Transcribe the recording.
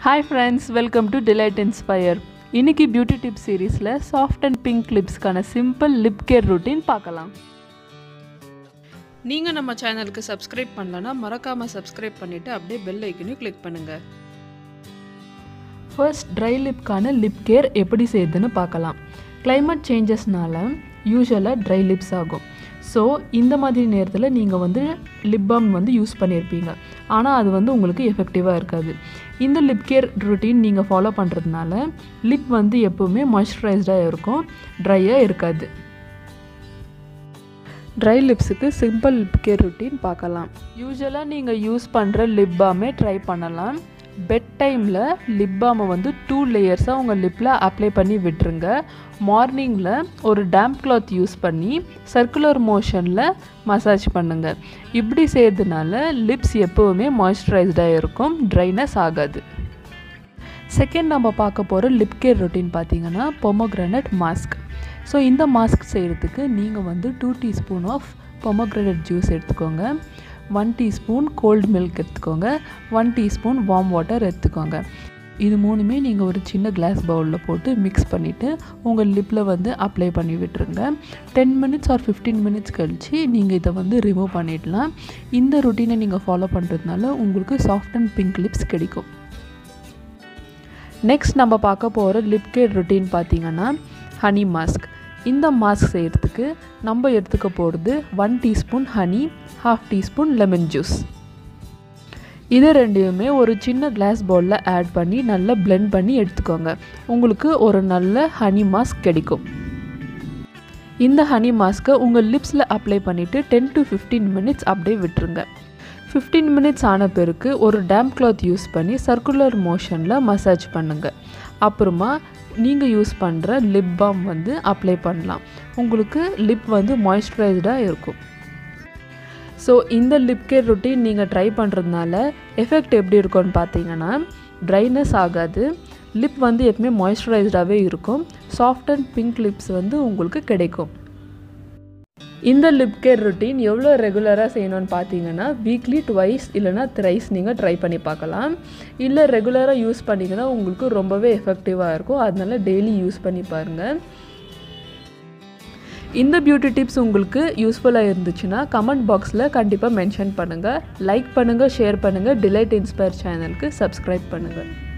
hi friends welcome to Delight Inspire இன்னைக்கு beauty tip சீரீஸில் soft and pink லிப்ஸ்க்கான simple lip care routine பார்க்கலாம் நீங்கள் நம்ம சேனலுக்கு சப்ஸ்கிரைப் பண்ணலன்னா மறக்காமல் சப்ஸ்கிரைப் பண்ணிவிட்டு அப்படியே பெல் ஐக்கனையும் கிளிக் பண்ணுங்கள் ஃபர்ஸ்ட் ட்ரை லிப்க்கான லிப் கேர் எப்படி செய்யுதுன்னு பார்க்கலாம் climate சேஞ்சஸ்னால யூஸ்வலாக ட்ரை லிப்ஸ் ஆகும் ஸோ இந்த மாதிரி நேரத்தில் நீங்கள் வந்து லிப் பாம் வந்து யூஸ் பண்ணியிருப்பீங்க ஆனால் அது வந்து உங்களுக்கு எஃபெக்டிவாக இருக்காது இந்த லிப் கேர் ரொட்டீன் நீங்கள் ஃபாலோ பண்ணுறதுனால லிப் வந்து எப்போவுமே மாய்ஸ்சரைஸ்டாக இருக்கும் ட்ரையாக இருக்காது ட்ரை லிப்ஸுக்கு சிம்பிள் லிப் கேர் ருட்டீன் பார்க்கலாம் யூஸ்வலாக நீங்கள் யூஸ் பண்ணுற லிப் பாமே ட்ரை பண்ணலாம் பெட் டைமில் லிப் பாமை வந்து டூ லேயர்ஸாக உங்கள் லிப்பில் அப்ளை பண்ணி விட்டுருங்க மார்னிங்கில் ஒரு டேம்ப் கிளாத் யூஸ் பண்ணி சர்க்குலர் மோஷனில் மசாஜ் பண்ணுங்கள் இப்படி செய்யறதுனால லிப்ஸ் எப்போவுமே மாய்ஸ்சரைஸ்டாக இருக்கும் ட்ரைனஸ் ஆகாது செகண்ட் நம்ம பார்க்க போகிற லிப் கேர் ரொட்டீன் பார்த்தீங்கன்னா பொமோக்ரானட் மாஸ்க் ஸோ இந்த மாஸ்க் செய்கிறதுக்கு நீங்கள் வந்து two teaspoon of pomegranate juice எடுத்துக்கோங்க ஒன் டீஸ்பூன் கோல்டு மில்க் எடுத்துக்கோங்க ஒன் டீஸ்பூன் வார்ம் வாட்டர் எடுத்துக்கோங்க இது மூணுமே நீங்கள் ஒரு சின்ன கிளாஸ் பவுலில் போட்டு மிக்ஸ் பண்ணிவிட்டு உங்கள் லிப்பில் வந்து அப்ளை பண்ணி விட்டுருங்க ten minutes or fifteen minutes கழித்து நீங்கள் இதை வந்து ரிமூவ் பண்ணிடலாம் இந்த ரொட்டீனை நீங்கள் ஃபாலோ பண்ணுறதுனால உங்களுக்கு சாஃப்ட் அண்ட் பிங்க் லிப்ஸ் கிடைக்கும் நெக்ஸ்ட் நம்ம பார்க்க போகிற லிப் கேர் ரொட்டீன் பார்த்தீங்கன்னா ஹனி மாஸ்க் இந்த மாஸ்க் செய்கிறதுக்கு நம்ம எடுத்துக்க போகிறது one teaspoon honey half teaspoon lemon juice இது ரெண்டையுமே ஒரு சின்ன கிளாஸ் பவுலில் ஆட் பண்ணி நல்லா blend பண்ணி எடுத்துக்கோங்க உங்களுக்கு ஒரு நல்ல ஹனி மாஸ்க் கிடைக்கும் இந்த ஹனி மாஸ்க்கை உங்கள் லிப்ஸில் அப்ளை பண்ணிவிட்டு டென் டு ஃபிஃப்டீன் மினிட்ஸ் அப்படியே விட்டுருங்க ஃபிஃப்டீன் மினிட்ஸ் ஆன பிறகு ஒரு டேம்ப் கிளாத் யூஸ் பண்ணி சர்க்குலர் மோஷனில் மசாஜ் பண்ணுங்கள் அப்புறமா நீங்கள் யூஸ் பண்ணுற லிப் பாம் வந்து அப்ளை பண்ணலாம் உங்களுக்கு லிப் வந்து மாய்ஸ்சரைஸ்டாக இருக்கும் ஸோ இந்த லிப் கேர் ரொட்டீன் நீங்கள் ட்ரை பண்ணுறதுனால எஃபெக்ட் எப்படி இருக்கும்னு பார்த்தீங்கன்னா ட்ரைனஸ் ஆகாது லிப் வந்து எப்பவுமே மாய்ஸ்சரைஸ்டாகவே இருக்கும் சாஃப்ட் அண்ட் பிங்க் லிப்ஸ் வந்து உங்களுக்கு கிடைக்கும் இந்த லிப் கேர் ரொட்டீன் எவ்வளோ ரெகுலராக செய்யணும்னு பார்த்தீங்கன்னா வீக்லி ட்வைஸ் இல்லைனா த்ரைஸ் நீங்கள் ட்ரை பண்ணி பார்க்கலாம் இல்லை ரெகுலராக யூஸ் பண்ணிங்கன்னா உங்களுக்கு ரொம்பவே எஃபெக்டிவாக இருக்கும் அதனால டெய்லி யூஸ் பண்ணி பாருங்கள் இந்த பியூட்டி டிப்ஸ் உங்களுக்கு யூஸ்ஃபுல்லாக இருந்துச்சுன்னா கமெண்ட் பாக்ஸில் கண்டிப்பாக மென்ஷன் பண்ணுங்கள் லைக் பண்ணுங்கள் ஷேர் பண்ணுங்கள் டிலைட் இன்ஸ்பயர் சேனலுக்கு சப்ஸ்கிரைப் பண்ணுங்கள்